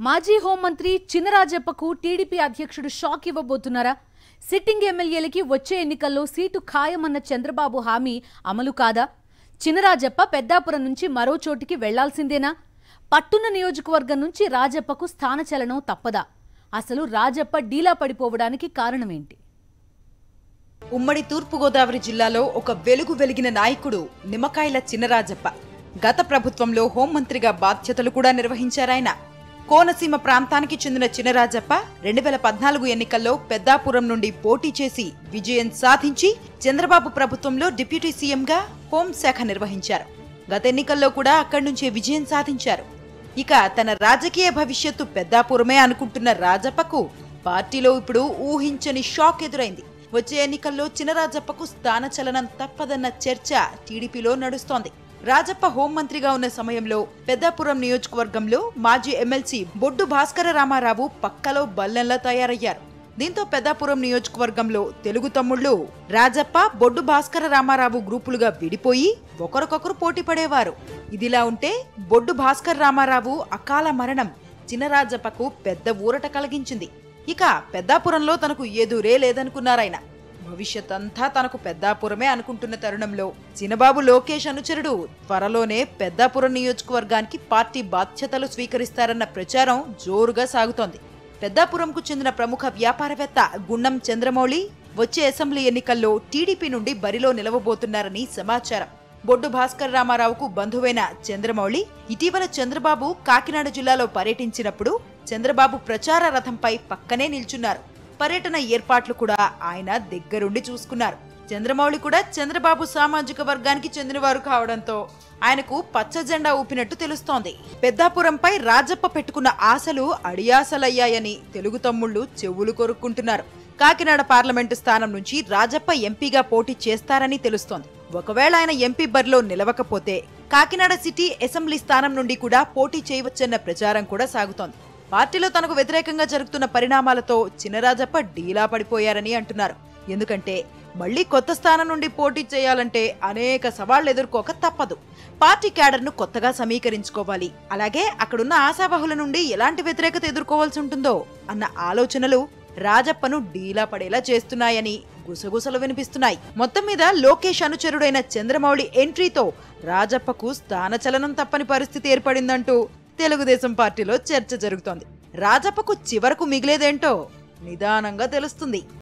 మాజీ హోంమంత్రి చినరాజప్పకు టీడీపీ అధ్యక్షుడు షాక్ ఇవ్వబోతున్నారా సిట్టింగ్ ఎమ్మెల్యేలకి వచ్చే ఎన్నికల్లో సీటు ఖాయమన్న చంద్రబాబు హామీ అమలు కాదా చినరాజప్ప పెద్దాపురం నుంచి మరో చోటికి వెళ్లాల్సిందేనా పట్టున నియోజకవర్గం నుంచి రాజప్పకు స్థానచలనం తప్పదా అసలు రాజప్ప డీలా పడిపోవడానికి కారణమేంటి ఉమ్మడి తూర్పుగోదావరి జిల్లాలో ఒక వెలుగు వెలిగిన నాయకుడు నిమ్మకాయల చినరాజప్ప గత ప్రభుత్వంలో హోంమంత్రిగా బాధ్యతలు కూడా నిర్వహించారాయన కోనసీమ ప్రాంతానికి చెందిన చినరాజప్ప రెండు వేల పద్నాలుగు ఎన్నికల్లో పెద్దాపురం నుండి పోటీ చేసి విజయం సాధించి చంద్రబాబు ప్రభుత్వంలో డిప్యూటీ సీఎంగా హోంశాఖ నిర్వహించారు గత ఎన్నికల్లో కూడా అక్కడి నుంచే విజయం సాధించారు ఇక తన రాజకీయ భవిష్యత్తు పెద్దాపురమే అనుకుంటున్న రాజప్పకు పార్టీలో ఇప్పుడు ఊహించని షాక్ ఎదురైంది వచ్చే ఎన్నికల్లో చినరాజప్పకు స్థానచలనం తప్పదన్న చర్చ టీడీపీలో నడుస్తోంది రాజప్ప హోంమంత్రిగా ఉన్న సమయంలో పెద్దాపురం నియోజకవర్గంలో మాజీ ఎమ్మెల్సీ బొడ్డు భాస్కర రామారావు పక్కలో బల్లెంలా తయారయ్యారు దీంతో పెద్దాపురం నియోజకవర్గంలో తెలుగు తమ్ముళ్లు రాజప్ప బొడ్డు భాస్కర రామారావు గ్రూపులుగా విడిపోయి ఒకరికొకరు పోటీ పడేవారు ఇదిలా ఉంటే బొడ్డు భాస్కర్ రామారావు అకాల మరణం చినరాజప్పకు పెద్ద ఊరట కలిగించింది ఇక పెద్దాపురంలో తనకు ఎదురే లేదనుకున్నారాయన భవిష్యత్ అంతా తనకు పెద్దాపురమే అనుకుంటున్న తరుణంలో చినబాబు లోకేష్ అనుచరుడు త్వరలోనే పెద్దాపురం నియోజకవర్గానికి పార్టీ బాధ్యతలు స్వీకరిస్తారన్న ప్రచారం జోరుగా సాగుతోంది పెద్దాపురంకు చెందిన ప్రముఖ వ్యాపారవేత్త గుండం చంద్రమౌళి వచ్చే అసెంబ్లీ ఎన్నికల్లో టీడీపీ నుండి బరిలో నిలవబోతున్నారని సమాచారం బొడ్డు భాస్కర్ రామారావుకు బంధువైన చంద్రమౌళి ఇటీవల చంద్రబాబు కాకినాడ జిల్లాలో పర్యటించినప్పుడు చంద్రబాబు ప్రచార రథంపై పక్కనే నిల్చున్నారు పర్యటన ఏర్పాట్లు కూడా ఆయన దగ్గరుండి చూసుకున్నారు చంద్రమౌళి కూడా చంద్రబాబు సామాజిక వర్గానికి చెందినవారు కావడంతో ఆయనకు పచ్చ జెండా ఊపినట్టు తెలుస్తోంది పెద్దాపురంపై రాజప్ప పెట్టుకున్న ఆశలు అడియాసలయ్యాయని తెలుగు తమ్ముళ్లు చెవులు కొరుక్కుంటున్నారు కాకినాడ పార్లమెంటు స్థానం నుంచి రాజప్ప ఎంపీగా పోటీ చేస్తారని తెలుస్తోంది ఒకవేళ ఆయన ఎంపీ బరిలో నిలవకపోతే కాకినాడ సిటీ అసెంబ్లీ స్థానం నుండి కూడా పోటీ చేయవచ్చన్న ప్రచారం కూడా సాగుతోంది పార్టీలో తనకు వ్యతిరేకంగా జరుగుతున్న పరిణామాలతో చినరాజప్ప డీలా పడిపోయారని అంటున్నారు ఎందుకంటే మళ్లీ కొత్త స్థానం నుండి పోటీ చేయాలంటే అనేక సవాళ్లు ఎదుర్కోక తప్పదు పార్టీ క్యాడర్ను కొత్తగా సమీకరించుకోవాలి అలాగే అక్కడున్న ఆశావహుల నుండి ఎలాంటి వ్యతిరేకత ఎదుర్కోవాల్సి ఉంటుందో అన్న ఆలోచనలు రాజప్పను డీలా పడేలా చేస్తున్నాయని గుసగుసలు వినిపిస్తున్నాయి మొత్తం మీద లోకేష్ అనుచరుడైన చంద్రమౌళి ఎంట్రీతో రాజప్పకు స్థానచలనం తప్పని పరిస్థితి ఏర్పడిందంటూ తెలుగుదేశం పార్టీలో చర్చ జరుగుతోంది రాజప్పకు చివరకు మిగిలేదేంటో నిదానంగా తెలుస్తుంది